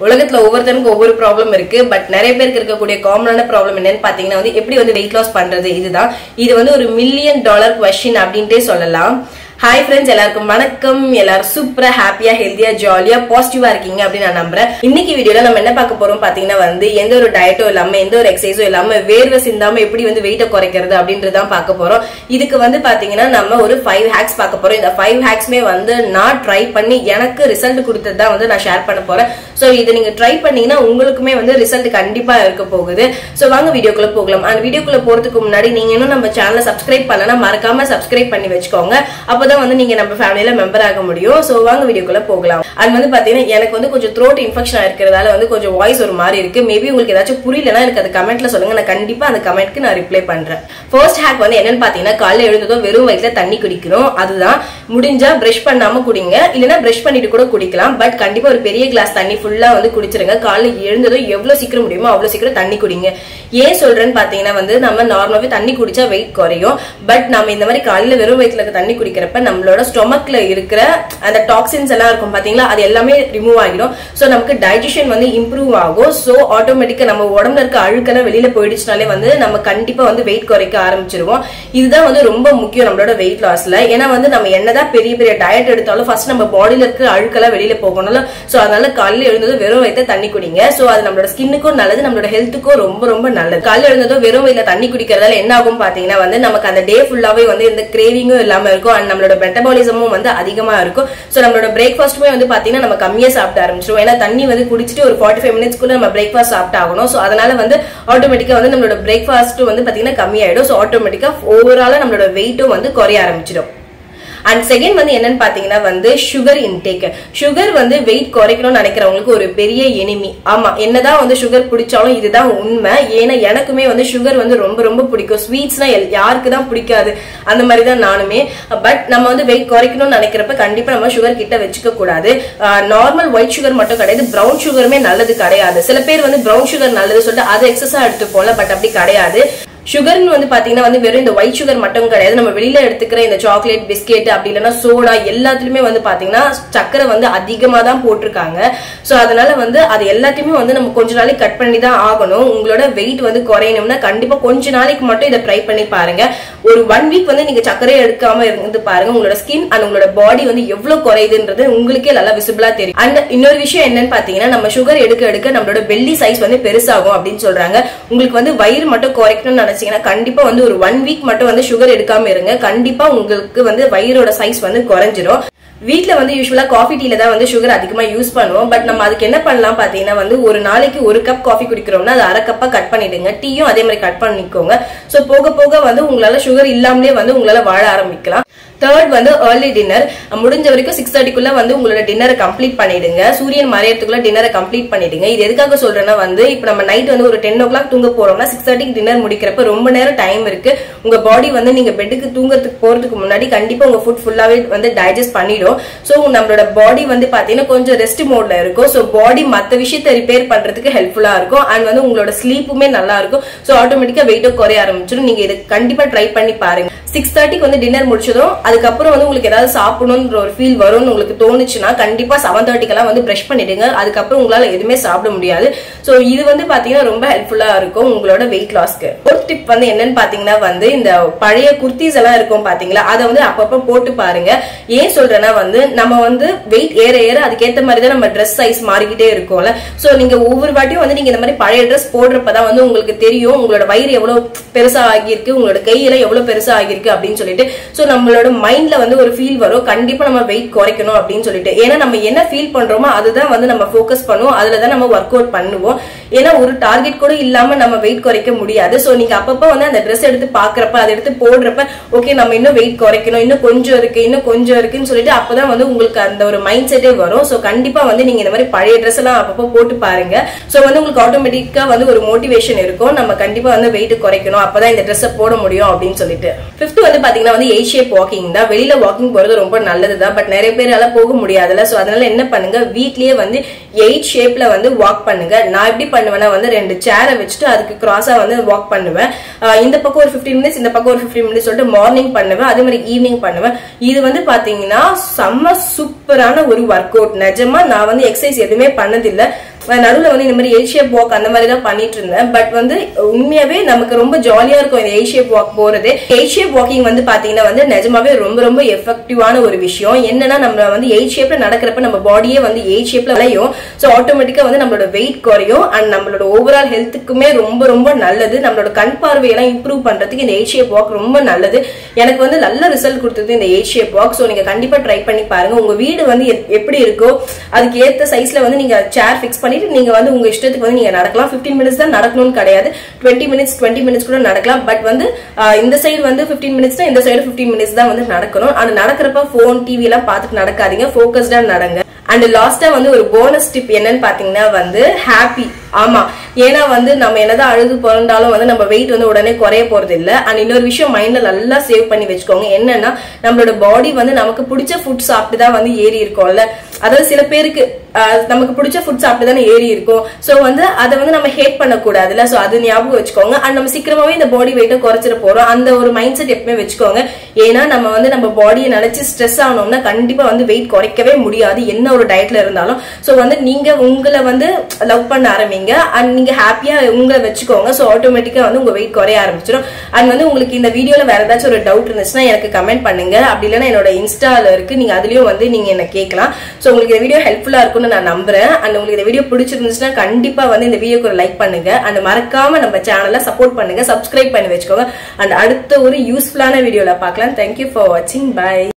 உலகத்துல ஒவ்வொருத்தருக்கும் ஒவ்வொரு ப்ராப்ளம் இருக்கு பட் நிறைய பேருக்கு இருக்கக்கூடிய காமனான ப்ராப்ளம் என்னன்னு பாத்தீங்கன்னா வந்து எப்படி வந்து வெயிட் லாஸ் பண்றது இதுதான் இது வந்து ஒரு மில்லியன் டாலர் கொஸ்டின் அப்படின்ட்டே சொல்லலாம் ஹாய் ஃப்ரெண்ட்ஸ் எல்லாருக்கும் வணக்கம் எல்லாரும் சூப்பரா ஹாப்பியா ஹெல்த்தியா ஜாலியா பாசிட்டிவா இருக்கீங்க அப்படின்னு நான் நம்புறேன் இன்னைக்கு வீடியோல நம்ம என்ன பார்க்க போறோம் பாத்தீங்கன்னா வந்து எந்த ஒரு டயட்டோ இல்லாம எந்த ஒரு எக்ஸசைஸோ இல்லாம வேர்வை சிந்தாம எப்படி வந்து வெயிட்ட குறைக்கிறது அப்படின்றதான் பார்க்க போறோம் இதுக்கு வந்து பாத்தீங்கன்னா நம்ம ஒரு ஃபைவ் ஹேக்ஸ் பார்க்க போறோம் இந்த ஃபைவ் ஹேக்ஸ்மே வந்து நான் ட்ரை பண்ணி எனக்கு ரிசல்ட் கொடுத்தது தான் வந்து நான் ஷேர் பண்ண போறேன் சோ இது நீங்க ட்ரை பண்ணீங்கன்னா உங்களுக்குமே வந்து ரிசல்ட் கண்டிப்பா இருக்க போகுது சோ வாங்க வீடியோக்குள்ள போகலாம் அந்த வீடியோக்குள்ள போறதுக்கு முன்னாடி நீங்க இன்னும் நம்ம சேனலை சப்ஸ்கிரைப் பண்ணலன்னா மறக்காம சப்ஸ்கிரைப் பண்ணி வச்சுக்கோங்க அப்பதான் வந்து நீங்க நம்ம ஃபேமிலியில மெம்பர் ஆக முடியும் சோ வாங்க வீடியோக்குள்ள போகலாம் அது வந்து பாத்தீங்கன்னா எனக்கு வந்து கொஞ்சம் த்ரோட் இன்ஃபெக்ஷன் இருக்கிறதால வந்து கொஞ்சம் வாய்ஸ் ஒரு மாதிரி இருக்கு மேபி உங்களுக்கு ஏதாச்சும் புரியலன்னா எனக்கு அது கமெண்ட்ல சொல்லுங்க நான் கண்டிப்பா அந்த கமெண்ட்க்கு நான் ரிப்ளை பண்றேன் ஃபர்ஸ்ட் ஹேக் வந்து என்னன்னு பாத்தீங்கன்னா காலையில எழுந்ததும் வெறும் வயிற்றுல தண்ணி குடிக்கணும் அதுதான் முடிஞ்சா பிரஷ் பண்ணாம குடிங்க இல்லைன்னா பிரஷ் பண்ணிட்டு கூட குடிக்கலாம் பட் கண்டிப்பா ஒரு பெரிய கிளாஸ் தண்ணி ஃபுல்லா வந்து குடிச்சிருங்க காலையில எழுந்ததும் எவ்வளவு சீக்கிரம் முடியுமோ அவ்வளவு சீக்கிரம் தண்ணி குடிங்க ஏன் சொல்றேன்னு பாத்தீங்கன்னா வந்து நம்ம நார்மலாவே தண்ணி குடிச்சா வெயிட் குறையும் பட் நம்ம இந்த மாதிரி காலையில வெறும் வயிற்றுல இருக்க தண்ணி குடிக்கிறப்ப நம்மளோட ஸ்டொமக்ல இருக்கிற அந்த டாக்ஸின்ஸ் எல்லாம் இருக்கும் பாத்தீங்களா அது எல்லாமே ரிமூவ் ஆகிடும் சோ நமக்கு டைஜஷன் வந்து இம்ப்ரூவ் ஆகும் சோ ஆட்டோமேட்டிக்கா நம்ம உடம்புல இருக்க அழுக்கெல்லாம் வெளியில போயிடுச்சுனாலே வந்து நம்ம கண்டிப்பா வந்து வெயிட் குறைக்க ஆரம்பிச்சிருவோம் இதுதான் வந்து ரொம்ப முக்கியம் நம்மளோட வெயிட் லாஸ்ல ஏன்னா வந்து நம்ம என்னதான் பெரிய பெரிய டயட் எடுத்தாலும் ஃபர்ஸ்ட் நம்ம பாடியில இருக்கிற அழுக்கெல்லாம் வெளியில போகணும்ல சோ அதனால காலையில எழுந்ததும் வெறும் வயிற்ற தண்ணி குடிங்க சோ அது நம்மளோட ஸ்கின்னுக்கும் நல்லது நம்மளோட ஹெல்த்துக்கும் ரொம்ப ரொம்ப நல்லது காலையில எழுந்ததும் வெறும் வயிற்றுல தண்ணி குடிக்கிறதால என்ன ஆகும் பாத்தீங்கன்னா வந்து நமக்கு அந்த டே ஃபுல்லாவே வந்து எந்த கிரேவிங்கும் இல்லாம இருக்கும் அண்ட் நம்மளோட மெட்டபாலிசமும் வந்து அதிகமா இருக்கும் சோ நம்மளோட பிரேக்ஃபாஸ்ட்டுமே வந்து பாத்தீங்கன்னா நம்ம கம்மியா சாப்பிட ஆரம்பிச்சிடும் ஏன்னா தண்ணி வந்து குடிச்சிட்டு ஒரு ஃபார்ட்டி ஃபைவ் மினிட்ஸ்க்குள்ள நம்ம பிரேக்ஃபாஸ்ட் சாப்பிட்டு ஆகணும் சோ அதனால வந்து ஆட்டோமேட்டிக்கா வந்து நம்மளோட பிரேக்ஃபாஸ்ட் வந்து பாத்தீங்கன்னா கம்மியாயிடும் சோ ஆட்டோமேட்டிக்கா ஓவராலா நம்மளோட வெயிட்டும் வந்து குறைய ஆரம்பிச்சிடும் அண்ட் செகண்ட் வந்து என்னன்னு பாத்தீங்கன்னா வந்து சுகர் இன்டேக் சுகர் வந்து வெயிட் குறைக்கணும்னு நினைக்கிறவங்களுக்கு ஒரு பெரிய எனிமி ஆமா என்னதான் வந்து சுகர் பிடிச்சாலும் இதுதான் உண்மை ஏன்னா எனக்குமே வந்து சுகர் வந்து ரொம்ப ரொம்ப பிடிக்கும் ஸ்வீட்ஸ்னா யாருக்கு தான் பிடிக்காது அந்த மாதிரி தான் நானுமே பட் நம்ம வந்து வெயிட் குறைக்கணும்னு நினைக்கிறப்ப கண்டிப்பா நம்ம சுகர் கிட்ட வச்சுக்க கூடாது நார்மல் ஒயிட் சுகர் மட்டும் கிடையாது ப்ரௌன் சுகருமே நல்லது கிடையாது சில பேர் வந்து ப்ரௌன் சுகர் நல்லது சொல்லிட்டு அதை எக்ஸஸா எடுத்துப்போம்ல பட் அப்படி கிடையாது சுகர்னு வந்து பாத்தீங்கன்னா வந்து வெறும் இந்த ஒயிட் சுகர் மட்டும் கிடையாது நம்ம வெளியில எடுத்துக்கிற இந்த சாக்லேட் பிஸ்கெட் அப்படி இல்லைன்னா சோடா எல்லாத்துலயுமே வந்து பாத்தீங்கன்னா சக்கரை வந்து அதிகமா தான் போட்டிருக்காங்க சோ அதனால வந்து அது எல்லாத்தையுமே வந்து நம்ம கொஞ்ச நாளைக்கு கட் பண்ணி தான் ஆகணும் உங்களோட வெயிட் வந்து குறையணும்னா கண்டிப்பா கொஞ்ச நாளைக்கு மட்டும் இதை ட்ரை பண்ணி பாருங்க ஒரு ஒன் வீக் வந்து நீங்க சக்கரையை எடுக்காம இருந்து பாருங்க உங்களோட ஸ்கின் அண்ட் உங்களோட பாடி வந்து எவ்வளவு குறையுதுன்றது உங்களுக்கே நல்லா விசிபிளா தெரியும் அண்ட் இன்னொரு விஷயம் என்னன்னு பாத்தீங்கன்னா நம்ம சுகர் எடுக்க எடுக்க நம்மளோட பெல்லி சைஸ் வந்து பெருசாகும் அப்படின்னு சொல்றாங்க உங்களுக்கு வந்து வயிறு மட்டும் குறைக்கணும்னு நினைச்சீங்கன்னா கண்டிப்பா வந்து ஒரு ஒன் வீக் மட்டும் வந்து சுகர் எடுக்காம இருங்க கண்டிப்பா உங்களுக்கு வந்து வயிறோட சைஸ் வந்து குறைஞ்சிரும் வீட்ல வந்து யூஸ்வலா காஃபி டீல தான் வந்து சுகர் அதிகமா யூஸ் பண்ணுவோம் பட் நம்ம அதுக்கு என்ன பண்ணலாம் பாத்தீங்கன்னா வந்து ஒரு நாளைக்கு ஒரு கப் காஃபி குடிக்கிறோம்னா அது அரை கப்பா கட் பண்ணிடுங்க டீயும் அதே மாதிரி கட் பண்ணிக்கோங்க சோ போக போக வந்து உங்களால சுகர் இல்லாமலே வந்து உங்களால வாழ ஆரம்பிக்கலாம் தேர்ட் வந்து ஏர்லி டின்னர் முடிஞ்ச வரைக்கும் சிக்ஸ் தேர்ட்டிக்குள்ள வந்து உங்களோட டின்னரை கம்ப்ளீட் பண்ணிடுங்க சூரியன் மறையறதுக்குள்ள டின்னரை கம்ப்ளீட் பண்ணிடுங்க இது எதுக்காக சொல்றேன்னா வந்து இப்ப நம்ம நைட் வந்து ஒரு டென் ஓ கிளாக் தூங்க போறோம்னா சிக்ஸ் தேர்ட்டிக்கு டின்னர் முடிக்கிறப்ப ரொம்ப நேரம் டைம் இருக்கு உங்க பாடி வந்து நீங்க பெட்டுக்கு தூங்குறதுக்கு போறதுக்கு முன்னாடி கண்டிப்பா உங்க ஃபுட் ஃபுல்லாவே வந்து டைஜஸ்ட் பண்ணிடும் சோ நம்மளோட பாடி வந்து பாத்தீங்கன்னா கொஞ்சம் ரெஸ்ட் மோட்ல இருக்கும் சோ பாடி மத்த விஷயத்த ரிப்பேர் பண்றதுக்கு ஹெல்ப்ஃபுல்லா இருக்கும் அண்ட் வந்து உங்களோட ஸ்லீப்புமே நல்லா இருக்கும் சோ ஆட்டோமேட்டிக்கா வெயிட்டும் குறைய ஆரம்பிச்சிடும் நீங்க இது கண்டிப்பா ட்ரை பண்ணி பாருங்க சிக்ஸ் தேர்ட்டிக்கு வந்து டின்னர் முடிச்சதும் அதுக்கப்புறம் வந்து உங்களுக்கு ஏதாவது சாப்பிடணும்ன்ற ஒரு ஃபீல் வரும்னு உங்களுக்கு தோணுச்சுன்னா கண்டிப்பா செவன் தேர்ட்டிக்கெல்லாம் வந்து ப்ரஷ் பண்ணிடுங்க அதுக்கப்புறம் உங்களால எதுவுமே சாப்பிட முடியாது சோ இது வந்து பாத்தீங்கன்னா ரொம்ப ஹெல்ப்ஃபுல்லா இருக்கும் உங்களோட வெயிட் லாஸ்க்கு ஃபோர்த் டிப் வந்து என்னன்னு பாத்தீங்கன்னா வந்து இந்த பழைய குர்த்திஸ் எல்லாம் இருக்கும் பாத்தீங்களா அதை வந்து அப்பப்ப போட்டு பாருங்க ஏன் சொல்றேன்னா வந்து நம்ம வந்து வெயிட் ஏற ஏற அதுக்கேத்த மாதிரி தான் நம்ம ட்ரெஸ் சைஸ் மாறிக்கிட்டே இருக்கும்ல சோ நீங்க ஒவ்வொரு வாட்டியும் வந்து நீங்க இந்த மாதிரி பழைய ட்ரெஸ் போடுறப்பதான் வந்து உங்களுக்கு தெரியும் உங்களோட வயிறு எவ்வளவு பெருசா ஆகியிருக்கு உங்களோட கையெல்லாம் எவ்வளவு பெருசா ஆகியிருக்கு அப்படின்னு சொல்லிட்டு சோ நம்மளோட மைண்ட்ல வந்து ஒரு ஃபீல் வரும் கண்டிப்பா நம்ம வெயிட் குறைக்கணும் அப்படின்னு சொல்லிட்டு ஏன்னா நம்ம என்ன ஃபீல் பண்றோமோ அதுதான் வந்து நம்ம ஃபோக்கஸ் பண்ணுவோம் அதுல தான் நம்ம ஒர்க் அவுட் பண்ணுவோம் ஏன்னா ஒரு டார்கெட் கூட இல்லாம நம்ம வெயிட் குறைக்க முடியாது சோ நீங்க அப்பப்ப வந்து அந்த ட்ரெஸ் எடுத்து பாக்குறப்ப அதை எடுத்து போடுறப்ப ஓகே நம்ம இன்னும் வெயிட் குறைக்கணும் இன்னும் கொஞ்சம் இருக்கு இன்னும் கொஞ்சம் இருக்குன்னு சொல்லிட்டு அப்பதான் வந்து உங்களுக்கு அந்த ஒரு மைண்ட் செட்டே வரும் சோ கண்டிப்பா வந்து நீங்க இந்த மாதிரி பழைய ட்ரெஸ் எல்லாம் அப்பப்போ போட்டு பாருங்க சோ வந்து உங்களுக்கு ஆட்டோமேட்டிக்கா வந்து ஒரு மோட்டிவேஷன் இருக்கும் நம்ம கண்டிப்பா வந்து வெயிட் குறைக்கணும் அப்பதான் இந்த ட்ரெஸ் போட முடியும் அப்படின்னு சொல்லிட்டு ஃபிஃப்த் வந்து பாத்தீங்கன்னா வந்து எயிட் ஷேப் வாக்கிங் தான் வெளியில வாக்கிங் போறது ரொம்ப நல்லது தான் பட் நிறைய பேரால போக முடியாதுல்ல சோ அதனால என்ன பண்ணுங்க வீட்லயே வந்து எயிட் ஷேப்ல வந்து வாக் பண்ணுங்க நான் எப்படி பண்ணுவேன்னா வந்து ரெண்டு சேரை வச்சுட்டு அதுக்கு கிராஸா வந்து வாக் பண்ணுவேன் ஆஹ் இந்த பக்கம் ஒரு 15 மினிட்ஸ் இந்த பக்கம் ஒரு 15 மினிட்ஸ் சொல்லிட்டு மார்னிங் பண்ணுவேன் அதே மாதிரி ஈவினிங் பண்ணுவேன் இது வந்து பாத்தீங்கன்னா செம்ம சூப்பரான ஒரு ஒர்க் அவுட் நிஜமா நான் வந்து எக்ஸசைஸ் எதுவுமே பண்ணதில்லை நடுவுல வந்து இந்த மாதிரி ஏஷியா வாக் அந்த மாதிரி தான் பண்ணிட்டு இருந்தேன் பட் வந்து உண்மையாவே நமக்கு ரொம்ப ஜாலியா இருக்கும் இந்த ஏஷியா வாக் போறது ஏஷியா வாக்கிங் வந்து பாத்தீங்கன்னா வந்து நிஜமாவே ரொம்ப ரொம்ப எஃபெக்டிவான ஒரு விஷயம் என்னன்னா நம்ம வந்து எயிட் ஷேப்ல நடக்கிறப்ப நம்ம பாடியே வந்து எயிட் ஷேப்ல விளையும் ஸோ ஆட்டோமேட்டிக்கா வந்து நம்மளோட வெயிட் குறையும் அண்ட் நம்மளோட ஓவரால் ஹெல்த்துக்குமே ரொம்ப ரொம்ப நல்லது நம்மளோட கண் பார்வையெல்லாம் இம்ப்ரூவ் பண்றதுக்கு இந்த எயிட் ஷேப் வாக் ரொம்ப நல்லது எனக்கு வந்து நல்ல ரிசல்ட் கொடுத்தது இந்த எயிட் ஷேப் வாக் ஸோ நீங்க கண்டிப்பா ட்ரை பண்ணி பாருங்க உங்க வீடு வந்து எப்- எப்படி இருக்கோ அதுக்கு ஏத்த சைஸ்ல வந்து நீங்க சேர் ஃபிக்ஸ் பண்ணிட்டு நீங்க வந்து உங்க இஷ்டத்துக்கு வந்து நீங்க நடக்கலாம் 15 மினிட்ஸ் தான் நடக்கணும்னு கிடையாது 20 மினிட்ஸ் 20 மினிட்ஸ் கூட நடக்கலாம் பட் வந்து ஆஹ், இந்த சைடு வந்து 15 மினிட்ஸ் இந்த சைடு 15 மினிட்ஸ் தான் வந்து நடக்கணும் அது நடக்கிறப்ப ஃபோன் டிவி எல்லாம் பார்த்துட்டு நடக்காதீங்க ஃபோக்கஸ்டா நடங்க அண்ட் லாஸ்டா வந்து ஒரு போனஸ் டிப் என்னன்னு பாத்தீங்கன்னா வந்து ஹாப்பி ஆமா ஏன்னா வந்து நம்ம என்னதான் அழுது பிறந்தாலும் வந்து நம்ம வெயிட் வந்து உடனே குறைய போறது இல்ல அண்ட் இன்னொரு விஷயம் மைண்ட்ல நல்லா சேவ் பண்ணி வச்சுக்கோங்க என்னன்னா நம்மளோட பாடி வந்து நமக்கு பிடிச்ச ஃபுட் சாப்பிட்டு தான் வந்து ஏறி இருக்கும்ல அதாவது சில பேருக்கு ஆஹ், நமக்கு பிடிச்ச ஃபுட் சாப்பிட்டு தானே ஏறி இருக்கும் சோ வந்து அதை வந்து நம்ம ஹேட் பண்ணக்கூடாதுல்ல சோ அது ஞாபகம் வச்சுக்கோங்க அண்ட் நம்ம சீக்கிரமாவே இந்த பாடி வெயிட்டை குறைச்சிட போறோம் அந்த ஒரு மைண்ட் செட் எப்பவுமே வச்சுக்கோங்க ஏன்னா நம்ம வந்து நம்ம பாடியை நினைச்சு ஸ்ட்ரெஸ் ஆனோம்னா கண்டிப்பா வந்து வெயிட் குறைக்கவே முடியாது என்ன ஒரு டயட்ல இருந்தாலும் சோ வந்து நீங்க உங்களை வந்து லவ் பண்ண ஆரம்பிங்க அண்ட் நீங்க ஹாப்பியா உங்களை வச்சுக்கோங்க சோ ஆட்டோமேட்டிக்கா வந்து உங்க வெயிட் குறைய ஆரம்பிச்சிடும் அண்ட் வந்து உங்களுக்கு இந்த வீடியோல வேற ஏதாச்சும் ஒரு டவுட் இருந்துச்சுன்னா எனக்கு கமெண்ட் பண்ணுங்க அப்படி இல்லைன்னா என்னோட இன்ஸ்டால இருக்கு நீங்க அதுலயும் வந்து நீங்க என்ன கேட்கலாம் சோ உங்களுக்கு இந்த வீடியோ ஹெல்ப்ஃபுல்லா இருக்கும்னு நான் நம்புறேன் அண்ட் உங்களுக்கு இந்த வீடியோ பிடிச்சிருந்துச்சுன்னா கண்டிப்பா வந்து இந்த வீடியோக்கு ஒரு லைக் பண்ணுங்க அண்ட் மறக்காம நம்ம சேனலை சப்போர்ட் பண்ணுங்க சப்ஸ்கிரைப் பண்ணி வச்சுக்கோங்க அண்ட் அடுத்த ஒரு யூஸ்ஃபுல்லான வீடியோல பார்க்கலாம் தேங்க்யூ ஃபார் வாட்சிங் பை